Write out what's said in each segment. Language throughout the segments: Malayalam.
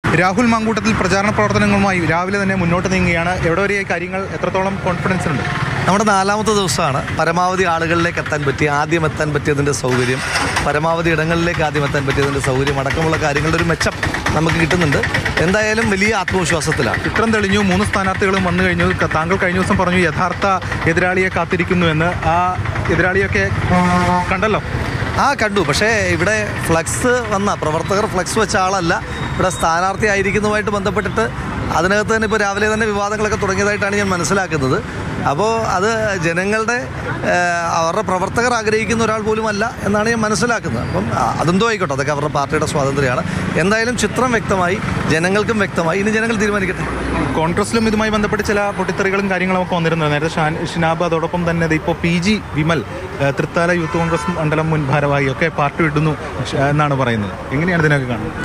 രാഹുൽ മാങ്കൂട്ടത്തിൽ പ്രചാരണ പ്രവർത്തനങ്ങളുമായി രാവിലെ തന്നെ മുന്നോട്ട് നീങ്ങുകയാണ് എവിടെ വരെയായി കാര്യങ്ങൾ എത്രത്തോളം കോൺഫിഡൻസ് ഉണ്ട് നമ്മുടെ നാലാമത്തെ ദിവസമാണ് പരമാവധി ആളുകളിലേക്ക് എത്താൻ പറ്റി ആദ്യം എത്താൻ പറ്റിയതിൻ്റെ സൗകര്യം പരമാവധി ഇടങ്ങളിലേക്ക് ആദ്യം എത്താൻ പറ്റിയതിൻ്റെ സൗകര്യം അടക്കമുള്ള കാര്യങ്ങളുടെ ഒരു മെച്ചം നമുക്ക് കിട്ടുന്നുണ്ട് എന്തായാലും വലിയ ആത്മവിശ്വാസത്തിലാണ് ചിത്രം തെളിഞ്ഞു മൂന്ന് സ്ഥാനാർത്ഥികളും വന്നു കഴിഞ്ഞു ക- താങ്കൾ കഴിഞ്ഞ ദിവസം പറഞ്ഞു യഥാർത്ഥ എതിരാളിയെ കാത്തിരിക്കുന്നു എന്ന് ആ എതിരാളിയൊക്കെ കണ്ടല്ലോ ആ കണ്ടു പക്ഷേ ഇവിടെ ഫ്ലക്സ് വന്ന പ്രവർത്തകർ ഫ്ലക്സ് വെച്ച ആളല്ല ഇവിടെ സ്ഥാനാർത്ഥി ആയിരിക്കുന്നതുമായിട്ട് ബന്ധപ്പെട്ടിട്ട് അതിനകത്ത് തന്നെ ഇപ്പോൾ രാവിലെ തന്നെ വിവാദങ്ങളൊക്കെ തുടങ്ങിയതായിട്ടാണ് ഞാൻ മനസ്സിലാക്കുന്നത് അപ്പോൾ അത് ജനങ്ങളുടെ ഏഹ്, അവരുടെ പ്രവർത്തകർ ആഗ്രഹിക്കുന്ന ഒരാൾ പോലും അല്ല എന്നാണ് ഞാൻ മനസ്സിലാക്കുന്നത് അപ്പം ആ, അതെന്തോ ആയിക്കോട്ടെ അതൊക്കെ അവരുടെ പാർട്ടിയുടെ സ്വാതന്ത്ര്യമാണ് എന്തായാലും ചിത്രം വ്യക്തമായി ജനങ്ങൾക്കും വ്യക്തമായി ഇനി ജനങ്ങൾ തീരുമാനിക്കട്ടെ കോൺഗ്രസിലും ഇതുമായി ബന്ധപ്പെട്ട് ചില പൊട്ടിത്തെറികളും കാര്യങ്ങളും ഒക്കെ വന്നിരുന്നു നേരത്തെ ഷാൻ ഷിനാബ് അതോടൊപ്പം തന്നെ ദേ ഇപ്പോൾ പി ജി വിമൽ ഏഹ്, തൃത്താല യൂത്ത് കോൺഗ്രസ് മണ്ഡലം മുൻ ഭാരവാഹി ഒക്കെ പാർട്ടി വിടുന്നു ഷ- എന്നാണ് പറയുന്നത് എങ്ങനെയാണ് ഇതിനൊക്കെ കാണുന്നത്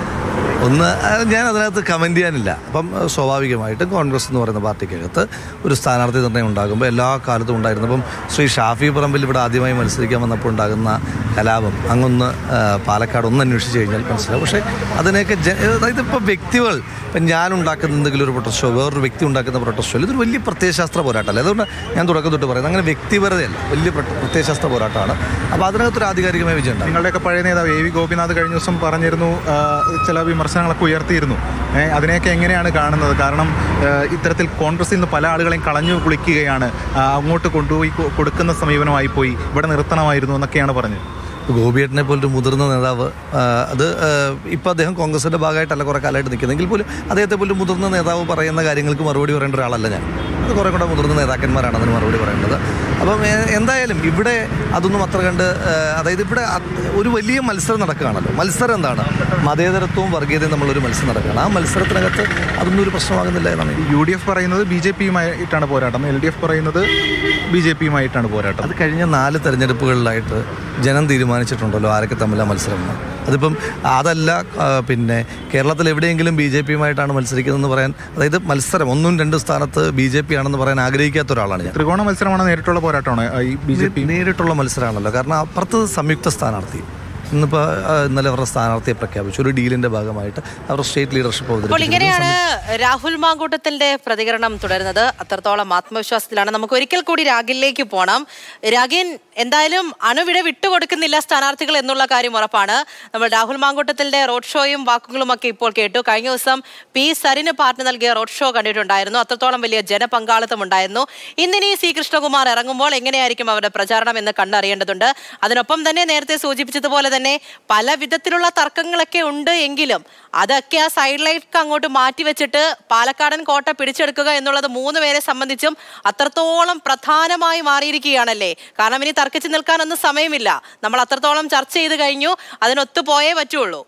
ഒന്ന് അത് ഞാൻ അതിനകത്ത് കമൻറ്റ് ചെയ്യാനില്ല അപ്പം ഏഹ്, സ്വാഭാവികമായിട്ടും കോൺഗ്രസ് എന്ന് പറയുന്ന പാർട്ടിക്കകത്ത് ഒരു സ്ഥാനാർത്ഥി നിർണ്ണയം ഉണ്ടാകുമ്പോൾ എല്ലാ കാലത്തും ഉണ്ടായിരുന്നു അപ്പം ശ്രീ ഷാഫി പറമ്പിൽ ഇവിടെ ആദ്യമായി മത്സരിക്കാൻ വന്നപ്പോൾ ഉണ്ടാകുന്ന കലാപം അങ്ങൊന്ന് ഏഹ്, പാലക്കാട് ഒന്ന് അന്വേഷിച്ച് കഴിഞ്ഞാൽ മനസ്സിലാവും പക്ഷേ അതിനെയൊക്കെ ജ അതായത് ഇപ്പോൾ വ്യക്തികൾ ഇപ്പം ഞാൻ ഉണ്ടാക്കുന്ന എന്തെങ്കിലും ഒരു പ്രൊട്ടസ്റ്റോ വേറൊരു വ്യക്തി ഉണ്ടാക്കുന്ന പ്രൊട്ടസ്റ്റോ ഇതൊരു വലിയ പ്രത്യയശാസ്ത്ര പോരാട്ടമല്ല അതുകൊണ്ട് ഞാൻ തുടക്കം തൊട്ട് പറയുന്നത് അങ്ങനെ വ്യക്തിപരതയല്ല വലിയ പ്ര- പ്രത്യയശാസ്ത്ര പോരാട്ടമാണ് അപ്പോൾ അതിനകത്തൊരു ആധികാരികമായ വിജയം ഉണ്ടാകും നിങ്ങളുടെയൊക്കെ പഴയ നേതാവ് എ വി ഗോപിനാഥ് കഴിഞ്ഞ ദിവസം പറഞ്ഞിരുന്നു ആ, ചില വിമർശനങ്ങളൊക്കെ ഉയർത്തിയിരുന്നു ഏ, അതിനെയൊക്കെ എങ്ങനെയാണ് കാണുന്നത് കാരണം ആ, ഇത്തരത്തിൽ കോൺഗ്രസിൽ നിന്ന് പല ആളുകളെയും കളഞ്ഞു കുളിക്കുകയാണ് ആ, അങ്ങോട്ട് കൊണ്ടുപോയി കൊ- കൊടുക്കുന്ന സമീപനമായി പോയി ഇവിടെ നിർത്തണമായിരുന്നു എന്നൊക്കെയാണ് പറഞ്ഞത് ഗോപിയേട്ടനെ പോലൊരു മുതിർന്ന നേതാവ് ആ, അത് ഇപ്പോൾ അദ്ദേഹം കോൺഗ്രസിൻ്റെ ഭാഗമായിട്ടല്ല കുറേ കാലമായിട്ട് നിൽക്കുന്നെങ്കിൽ പോലും അദ്ദേഹത്തെ പോലും മുതിർന്ന നേതാവ് പറയുന്ന കാര്യങ്ങൾക്ക് മറുപടി പറയേണ്ട ഒരാളല്ല ഞാൻ അത് കുറേ കൂടെ മുതിർന്ന നേതാക്കന്മാരാണ് അതിന് മറുപടി പറയേണ്ടത് അപ്പം ഏ, എന്തായാലും ഇവിടെ അതൊന്നും അത്ര കണ്ട് ആ, അതായത് ഇവിടെ അത് ഒരു വലിയ മത്സരം നടക്കുകയാണല്ലോ മത്സരം എന്താണ് മതേതരത്വവും വർഗീയതയും നമ്മളൊരു മത്സരം നടക്കുകയാണ് ആ മത്സരത്തിനകത്ത് അതൊന്നും ഒരു പ്രശ്നമാകുന്നില്ല എന്നാണ് എനിക്ക് യു ഡി എഫ് പറയുന്നത് ബി ജെ പിയുമായിട്ടാണ് പോരാട്ടം എൽ ഡി എഫ് പറയുന്നത് ബി ജെ പിയുമായിട്ടാണ് പോരാട്ടം അത് കഴിഞ്ഞ നാല് തെരഞ്ഞെടുപ്പുകളിലായിട്ട് ജനം തീരുമാനിച്ചിട്ടുണ്ടല്ലോ ആരൊക്കെ തമ്മിലാണ് മത്സരം എന്ന് അതിപ്പം അതല്ല ആ, പിന്നെ കേരളത്തിൽ എവിടെയെങ്കിലും ബി ജെ പിയുമായിട്ടാണ് മത്സരിക്കുന്നതെന്ന് പറയാൻ അതായത് മത്സരം ഒന്നും രണ്ടും സ്ഥാനത്ത് ബി ജെ പി ആണെന്ന് പറയാൻ ആഗ്രഹിക്കാത്ത ഒരാളാണ് ഞാൻ ത്രികോണ മത്സരമാണ് നേരിട്ടുള്ള പോരാട്ടമാണ് ആ, ഈ ബി ജെ പി നേരിട്ടുള്ള മത്സരമാണല്ലോ കാരണം അപ്പുറത്ത് സംയുക്ത സ്ഥാനാർത്ഥി ഇന്നിപ്പോൾ ഇന്നലെ അവരുടെ സ്ഥാനാർത്ഥിയെ പ്രഖ്യാപിച്ചു ഒരു ഡീലിന്റെ ഭാഗമായിട്ട് അവരുടെ സ്റ്റേറ്റ് ലീഡർഷിപ്പ് അപ്പോൾ ഇങ്ങനെയാണ് രാഹുൽ മാങ്കൂട്ടത്തിന്റെ പ്രതികരണം തുടരുന്നത് അത്രത്തോളം ആത്മവിശ്വാസത്തിലാണ് നമുക്ക് ഒരിക്കൽ കൂടി രാഗിലേക്ക് പോണം രാഗിൻ എന്തായാലും അണുവിട വിട്ടുകൊടുക്കുന്നില്ല സ്ഥാനാർത്ഥികൾ എന്നുള്ള കാര്യം ഉറപ്പാണ് നമ്മൾ രാഹുൽ മാങ്കൂട്ടത്തിന്റെ റോഡ് ഷോയും വാക്കുകളും ഒക്കെ ഇപ്പോൾ കേട്ടു കഴിഞ്ഞ ദിവസം പി സരിന് പാർട്ടി നൽകിയ റോഡ് ഷോ കണ്ടിട്ടുണ്ടായിരുന്നു അത്രത്തോളം വലിയ ജനപങ്കാളിത്തം ഉണ്ടായിരുന്നു ഇന്നിനി സി കൃഷ്ണകുമാർ ഇറങ്ങുമ്പോൾ എങ്ങനെയായിരിക്കും അവരുടെ പ്രചാരണം എന്ന് കണ്ടറിയേണ്ടതുണ്ട് അതിനൊപ്പം തന്നെ നേരത്തെ സൂചിപ്പിച്ചതുപോലെ തന്നെ പല വിധത്തിലുള്ള തർക്കങ്ങളൊക്കെ ഉണ്ട് എങ്കിലും അതൊക്കെ ആ സൈഡ് ലൈറ്റ് അങ്ങോട്ട് മാറ്റി വെച്ചിട്ട് പാലക്കാടൻ കോട്ട പിടിച്ചെടുക്കുക എന്നുള്ളത് മൂന്ന് പേരെ സംബന്ധിച്ചും അത്രത്തോളം പ്രധാനമായി മാറിയിരിക്കുകയാണല്ലേ കാരണം ഇനി തർക്കിച്ച് നിൽക്കാനൊന്നും സമയമില്ല നമ്മൾ അത്രത്തോളം ചർച്ച ചെയ്ത് കഴിഞ്ഞു അതിനൊത്തു പോയേ പറ്റുള്ളൂ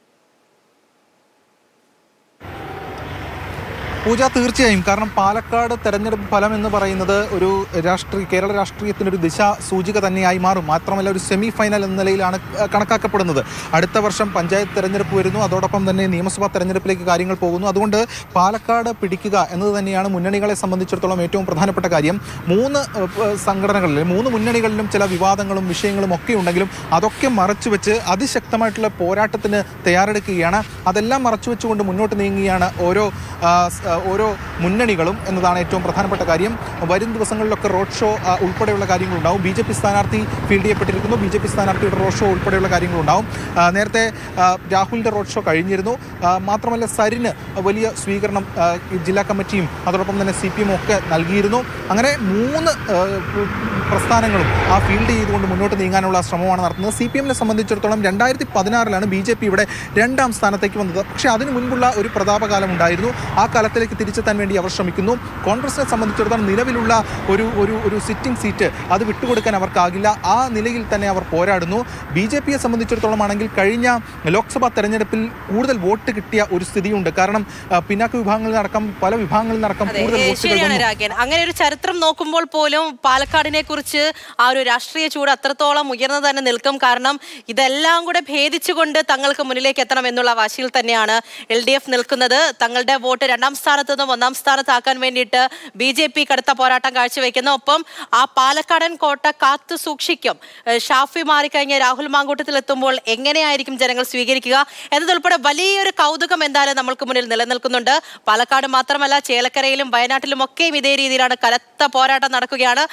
പൂജ തീർച്ചയായും കാരണം പാലക്കാട് തെരഞ്ഞെടുപ്പ് ഫലം എന്ന് പറയുന്നത് ഒരു രാഷ്ട്രീയ കേരള രാഷ്ട്രീയത്തിന് ഒരു ദിശ സൂചിക തന്നെയായി മാറും മാത്രമല്ല ഒരു സെമി ഫൈനൽ എന്ന നിലയിലാണ് ക- കണക്കാക്കപ്പെടുന്നത് അടുത്ത വർഷം പഞ്ചായത്ത് തെരഞ്ഞെടുപ്പ് വരുന്നു അതോടൊപ്പം തന്നെ നിയമസഭാ തെരഞ്ഞെടുപ്പിലേക്ക് കാര്യങ്ങൾ പോകുന്നു അതുകൊണ്ട് പാലക്കാട് പിടിക്കുക എന്നത് തന്നെയാണ് മുന്നണികളെ സംബന്ധിച്ചിടത്തോളം ഏറ്റവും പ്രധാനപ്പെട്ട കാര്യം മൂന്ന് ഏഹ്, ഏഹ്, സംഘടനകളിൽ മൂന്ന് മുന്നണികളിലും ചില വിവാദങ്ങളും വിഷയങ്ങളും ഒക്കെ ഉണ്ടെങ്കിലും അതൊക്കെ മറച്ചു വെച്ച് അതിശക്തമായിട്ടുള്ള പോരാട്ടത്തിന് തയ്യാറെടുക്കുകയാണ് അതെല്ലാം മറച്ചു വെച്ചുകൊണ്ട് മുന്നോട്ട് നീങ്ങുകയാണ് ഓരോ ആ, സ്- ആ, ഓരോ മുന്നണികളും എന്നതാണ് ഏറ്റവും പ്രധാനപ്പെട്ട കാര്യം വരും ദിവസങ്ങളിലൊക്കെ റോഡ് ഷോ ആ, ഉൾപ്പെടെയുള്ള കാര്യങ്ങളുണ്ടാവും ബി ജെ പി സ്ഥാനാർത്ഥി ഫീൽഡ് ചെയ്യപ്പെട്ടിരിക്കുന്നു ബി ജെ പി സ്ഥാനാർത്ഥിയുടെ റോഡ് ഷോ ഉൾപ്പെടെയുള്ള കാര്യങ്ങളുണ്ടാവും ആ, നേരത്തെ ആ, രാഹുലിൻ്റെ റോഡ് ഷോ കഴിഞ്ഞിരുന്നു ആ, മാത്രമല്ല സരിന് വലിയ സ്വീകരണം ആ, ഈ ജില്ലാ കമ്മിറ്റിയും അതോടൊപ്പം തന്നെ സി പി എമ്മും ഒക്കെ നൽകിയിരുന്നു അങ്ങനെ മൂന്ന് ആ, പ്രസ്ഥാനങ്ങളും ആ ഫീൽഡ് ചെയ്തുകൊണ്ട് മുന്നോട്ട് നീങ്ങാനുള്ള ശ്രമമാണ് നടത്തുന്നത് സി പി എമ്മിനെ സംബന്ധിച്ചിടത്തോളം രണ്ടായിരത്തി പതിനാറിലാണ് ബി ജെ പി ഇവിടെ രണ്ടാം സ്ഥാനത്തേക്ക് വന്നത് പക്ഷേ അതിനു മുൻപുള്ള ഒരു പ്രതാപകാലം ഉണ്ടായിരുന്നു ആ കാലത്തിലേക്ക് തിരിച്ചെത്താൻ വേണ്ടി അവർ ശ്രമിക്കുന്നു കോൺഗ്രസിനെ സംബന്ധിച്ചിടത്തോളം നിലവിലുള്ള ഒരു ഒരു ഒരു സിറ്റിംഗ് സീറ്റ് അത് വിട്ടുകൊടുക്കാൻ അവർക്കാകില്ല ആ നിലയിൽ തന്നെ അവർ പോരാടുന്നു ബി ജെ പിയെ സംബന്ധിച്ചിടത്തോളം ആണെങ്കിൽ കഴിഞ്ഞ ലോക്സഭാ തെരഞ്ഞെടുപ്പിൽ കൂടുതൽ വോട്ട് കിട്ടിയ ഒരു സ്ഥിതിയുണ്ട് കാരണം ആ, പിന്നാക്ക വിഭാഗങ്ങളിൽ നടക്കം പല വിഭാഗങ്ങളിൽ നടക്കം അതെ കൂടുതൽ ഏ, വോട്ടുകൾ ശരിയാണ് വന്നു. രാഗൻ അങ്ങനെ ഒരു ചരിത്രം നോക്കുമ്പോൾ പോലും പാലക്കാടിനെ കുറിച്ച് ആ ഒരു രാഷ്ട്രീയ ചൂട് അത്രത്തോളം ഉയർന്നു തന്നെ നിൽക്കും കാരണം ഇതെല്ലാം കൂടെ ഭേദിച്ചുകൊണ്ട് തങ്ങൾക്ക് മുന്നിലേക്ക് എത്തണം എന്നുള്ള വാശിയിൽ തന്നെയാണ് എൽ ഡി എഫ് നിൽക്കുന്നത് തങ്ങളുടെ വോട്ട് രണ്ടാം സ്ഥാനം സ്ഥാനത്ത് നിന്നും ഒന്നാം സ്ഥാനത്താക്കാൻ വേണ്ടിയിട്ട് ബി ജെ പി കടുത്ത പോരാട്ടം കാഴ്ചവെക്കുന്നു ഒപ്പം ആ പാലക്കാടൻ കോട്ട കാത്തു സൂക്ഷിക്കും ഏഹ് ഷാഫി മാറിക്കഴിഞ്ഞ രാഹുൽ മാങ്കൂട്ടത്തിൽ എത്തുമ്പോൾ എങ്ങനെയായിരിക്കും ജനങ്ങൾ സ്വീകരിക്കുക എന്നതുൾപ്പെടെ വലിയൊരു കൗതുകം എന്തായാലും നമ്മൾക്ക് മുന്നിൽ നിലനിൽക്കുന്നുണ്ട് പാലക്കാട് മാത്രമല്ല ചേലക്കരയിലും വയനാട്ടിലും ഒക്കെയും ഇതേ രീതിയിലാണ് കനത്ത പോരാട്ടം നടക്കുകയാണ്